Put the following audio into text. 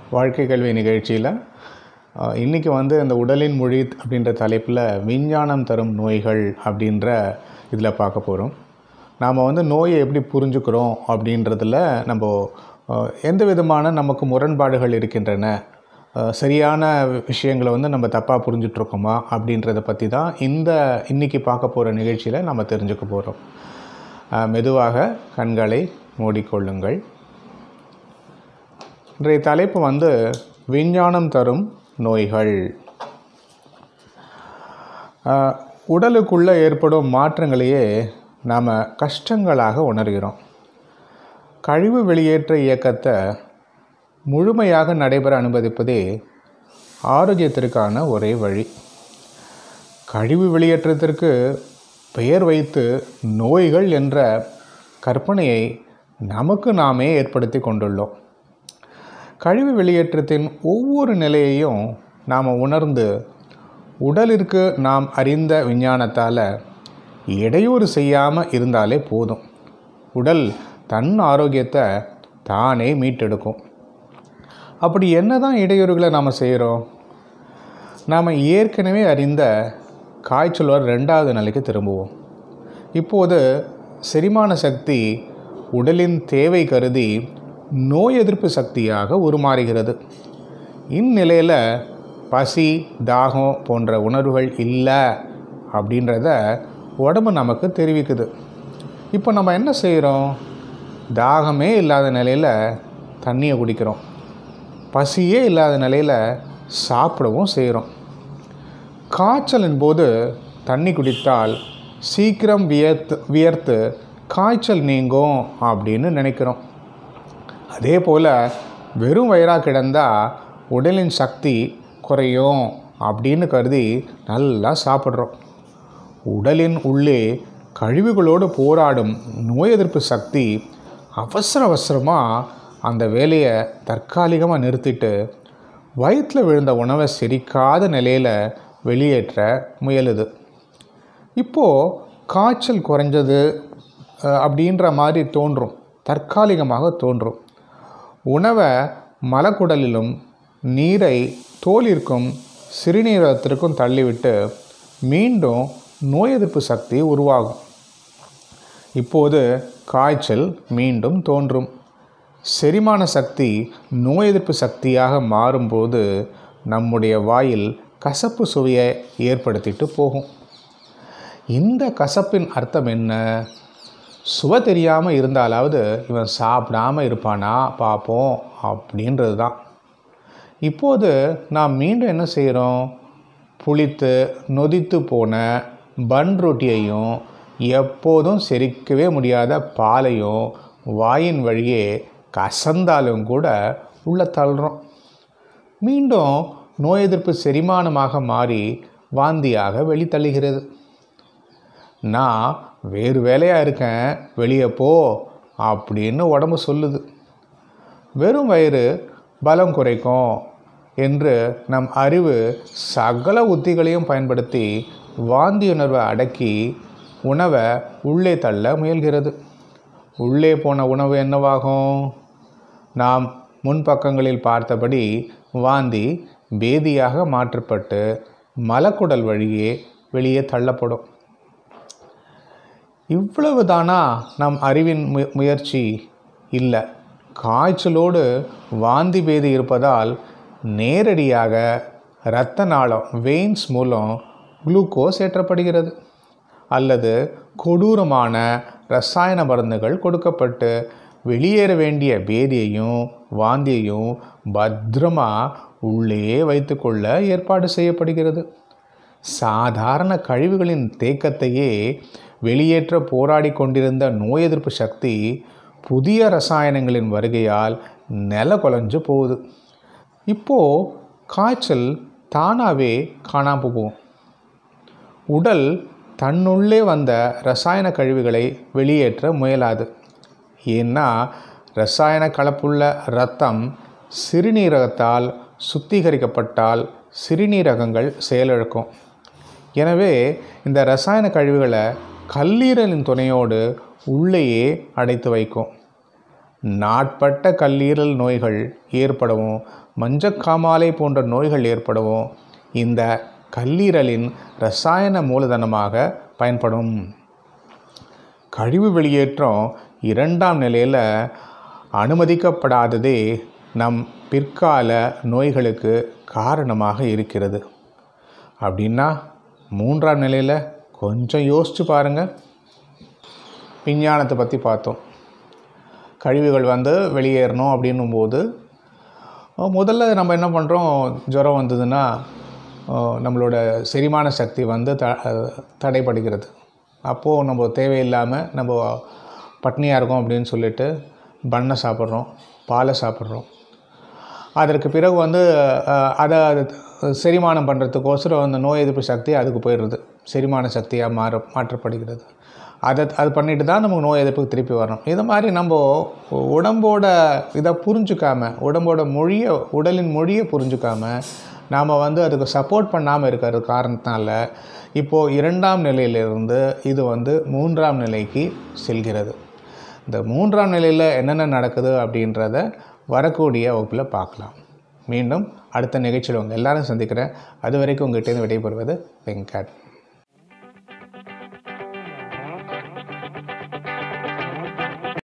வாழ்க்கை கல்வி நிகழ்ச்சியில் இன்றைக்கி வந்து இந்த உடலின் மொழி அப்படின்ற தலைப்பில் விஞ்ஞானம் தரும் நோய்கள் அப்படின்ற இதில் பார்க்க போகிறோம் நாம் வந்து நோயை எப்படி புரிஞ்சுக்கிறோம் அப்படின்றதுல நம்ம அஹ், எந்த விதமான நமக்கு முரண்பாடுகள் இருக்கின்றன அஹ், சரியான விஷயங்களை வந்து நம்ம தப்பாக புரிஞ்சிட்ருக்கோமா அப்படின்றத பற்றி தான் இந்த இன்றைக்கி பார்க்க போகிற நிகழ்ச்சியில் நம்ம தெரிஞ்சுக்க போகிறோம் மெதுவாக கண்களை மூடிக்கொள்ளுங்கள் இன்றைய தலைப்பு வந்து விஞ்ஞானம் தரும் நோய்கள் ஆஹ், உடலுக்குள்ளே ஏற்படும் மாற்றங்களையே நாம் கஷ்டங்களாக உணர்கிறோம் கழிவு வெளியேற்ற இயக்கத்தை முழுமையாக நடைபெற அனுமதிப்பதே ஆரோக்கியத்திற்கான ஒரே வழி கழிவு வெளியேற்றத்திற்கு பெயர் வைத்து நோய்கள் என்ற கற்பனையை நமக்கு நாமே ஏற்படுத்தி கொண்டுள்ளோம் கழிவு வெளியேற்றத்தின் ஒவ்வொரு நிலையையும் நாம் உணர்ந்து உடலிற்கு நாம் அறிந்த விஞ்ஞானத்தால் இடையூறு செய்யாமல் இருந்தாலே போதும் உடல் தன் ஆரோக்கியத்தை தானே மீட்டெடுக்கும் அப்படி என்ன தான் இடையூறுகளை நாம் செய்கிறோம் நாம் ஏற்கனவே அறிந்த காய்ச்சல் வர ரெண்டாவது நிலைக்கு திரும்புவோம் இப்போது செரிமான சக்தி உடலின் தேவை கருதி நோய் எதிர்ப்பு சக்தியாக உருமாறுகிறது இந்நிலையில் பசி தாகம் போன்ற உணர்வுகள் இல்லை அப்படின்றத உடம்பு நமக்கு தெரிவிக்குது இப்போ நம்ம என்ன செய்கிறோம் தாகமே இல்லாத நிலையில் தண்ணியை குடிக்கிறோம் பசியே இல்லாத நிலையில் சாப்பிடவும் செய்கிறோம் காய்ச்சலின் போது தண்ணி குடித்தால் சீக்கிரம் வியர்த்து வியர்த்து காய்ச்சல் நீங்கும் அப்படின்னு நினைக்கிறோம் அதே போல் வெறும் வயிறாக கிடந்தால் உடலின் சக்தி குறையும் அப்படின்னு கருதி நல்லா சாப்பிட்றோம் உடலின் உள்ளே கழிவுகளோடு போராடும் நோய் எதிர்ப்பு சக்தி அவசர அவசரமாக அந்த வேலையை தற்காலிகமாக நிறுத்திட்டு வயிற்றில் விழுந்த உணவை செரிக்காத நிலையில் வெளியேற்ற முயலுது இப்போது காய்ச்சல் குறைஞ்சது அஹ், அப்படின்ற மாதிரி தோன்றும் தற்காலிகமாக தோன்றும் உணவை மலக்குடலிலும் நீரை தோலிற்கும் சிறுநீரகத்திற்கும் தள்ளிவிட்டு மீண்டும் நோய் எதிர்ப்பு சக்தி உருவாகும் இப்போது காய்ச்சல் மீண்டும் தோன்றும் செரிமான சக்தி நோய் எதிர்ப்பு சக்தியாக மாறும்போது நம்முடைய வாயில் கசப்பு சுவையை ஏற்படுத்திட்டு போகும் இந்த கசப்பின் அர்த்தம் என்ன சுவை தெரியாமல் இருந்தாலாவது இவன் சாப்பிடாம இருப்பானா பார்ப்போம் அப்படின்றது தான் இப்போது நாம் மீண்டும் என்ன செய்கிறோம் புளித்து நொதித்து போன பன் ரொட்டியையும் எப்போதும் செரிக்கவே முடியாத பாலையும் வாயின் வழியே கசந்தாலும் கூட உள்ள தள்ளுறோம் மீண்டும் நோய் எதிர்ப்பு செரிமானமாக மாறி வாந்தியாக வெளித்தள்ளுகிறது நான் வேறு வேலையாக இருக்கேன் வெளியே போ அப்படின்னு உடம்பு சொல்லுது வெறும் வயிறு பலம் குறைக்கும் என்று நம் அறிவு சகல உத்திகளையும் பயன்படுத்தி வாந்தி உணர்வை அடக்கி உணவை உள்ளே தள்ள முயல்கிறது உள்ளே போன உணவு என்னவாகும் நாம் முன்பக்கங்களில் பார்த்தபடி வாந்தி பேதியாக மாற்றப்பட்டு மலக்குடல் வழியே வெளியே தள்ளப்படும் இவ்வளவு தானா நம் அறிவின் மு முயற்சி இல்லை காய்ச்சலோடு வாந்தி பேதி இருப்பதால் நேரடியாக இரத்த நாளம் வெயின்ஸ் மூலம் குளுக்கோஸ் ஏற்றப்படுகிறது அல்லது கொடூரமான ரசாயன மருந்துகள் கொடுக்கப்பட்டு வெளியேற வேண்டிய பேதியையும் வாந்தியையும் பத்திரமா உள்ளே வைத்துக்கொள்ள ஏற்பாடு செய்யப்படுகிறது சாதாரண கழிவுகளின் தேக்கத்தையே வெளியேற்ற போராடி கொண்டிருந்த நோய் எதிர்ப்பு சக்தி புதிய ரசாயனங்களின் வருகையால் நில குலைஞ்சு போகுது இப்போது காய்ச்சல் தானாகவே காணாம போகும் உடல் தன்னுள்ளே வந்த ரசாயன கழிவுகளை வெளியேற்ற முயலாது ஏன்னா ரசாயன கலப்புள்ள இரத்தம் சிறுநீரகத்தால் சுத்திகரிக்கப்பட்டால் சிறுநீரகங்கள் செயலிழக்கும் எனவே இந்த ரசாயன கழிவுகளை கல்லீரலின் துணையோடு உள்ளேயே அடைத்து வைக்கும் நாட்பட்ட கல்லீரல் நோய்கள் ஏற்படவும் மஞ்சக்காமாலை போன்ற நோய்கள் ஏற்படவும் இந்த கல்லீரலின் ரசாயன மூலதனமாக பயன்படும் கழிவு வெளியேற்றம் இரண்டாம் நிலையில் அனுமதிக்கப்படாததே நம் பிற்கால நோய்களுக்கு காரணமாக இருக்கிறது அப்படின்னா மூன்றாம் நிலையில் கொஞ்சம் யோசித்து பாருங்கள் விஞ்ஞானத்தை பற்றி பார்த்தோம் கழிவுகள் வந்து வெளியேறணும் அப்படின்னும் போது முதல்ல நம்ம என்ன பண்ணுறோம் ஜுரம் வந்ததுன்னா நம்மளோட செரிமான சக்தி வந்து த தடைப்படுகிறது அப்போது நம்ம தேவையில்லாமல் நம்ம பட்னியாக இருக்கோம் அப்படின்னு சொல்லிட்டு பண்ணை சாப்பிட்றோம் பாலை சாப்பிட்றோம் அதற்கு பிறகு வந்து அதை அது செரிமானம் பண்ணுறதுக்கோசரம் அந்த நோய் எதிர்ப்பு சக்தி அதுக்கு போயிடுறது செரிமான சக்தியாக மாற மாற்றப்படுகிறது அதை அது பண்ணிட்டு தான் நமக்கு நோய் எதிர்ப்புக்கு திருப்பி வரணும் இது மாதிரி நம்ம உடம்போட இதை புரிஞ்சுக்காம உடம்போட மொழியை உடலின் மொழியை புரிஞ்சுக்காம நாம் வந்து அதுக்கு சப்போர்ட் பண்ணாமல் இருக்கிற காரணத்தினால இப்போது இரண்டாம் நிலையிலிருந்து இது வந்து மூன்றாம் நிலைக்கு செல்கிறது இந்த மூன்றாம் நிலையில் என்னென்ன நடக்குது அப்படின்றத வரக்கூடிய வகுப்பில் பார்க்கலாம் மீண்டும் அடுத்த நிகழ்ச்சியில் உங்கள் எல்லாரும் சந்திக்கிறேன் அது வரைக்கும் உங்கள்கிட்ட விடைபெறுவது வெங்கட்